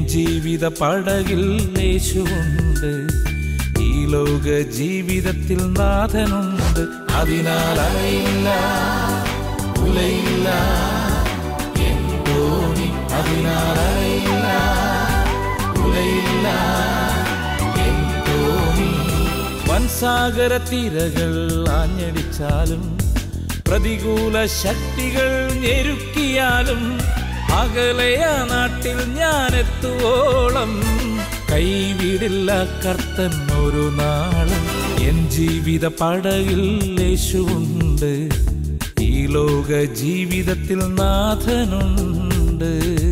ജീവിത പടകിൽ യേശുവുണ്ട് ഈ ലോക ജീവിതത്തിൽ നാഥനുണ്ട് അതിനാൽ അലയില്ല ഉലയില്ല എൻ തോണി അതിനാൽ അലയില്ല ഉലയില്ല എൻ തോണി വൻസാഗര തിരകൾ ആഞ്ഞടിച്ചാലും പ്രതികൂല ശക്തികൾ ഞെരുക്കിയാലും അകലയ നാട്ടിൽ ഞാൻ എത്തുവോളം കൈവിടില്ല കർത്തൻ ഒരു നാളും എൻ ജീവിത പടകിൽ യേശുവുണ്ട് ഈ ലോക ജീവിതത്തിൽ നാഥനുണ്ട്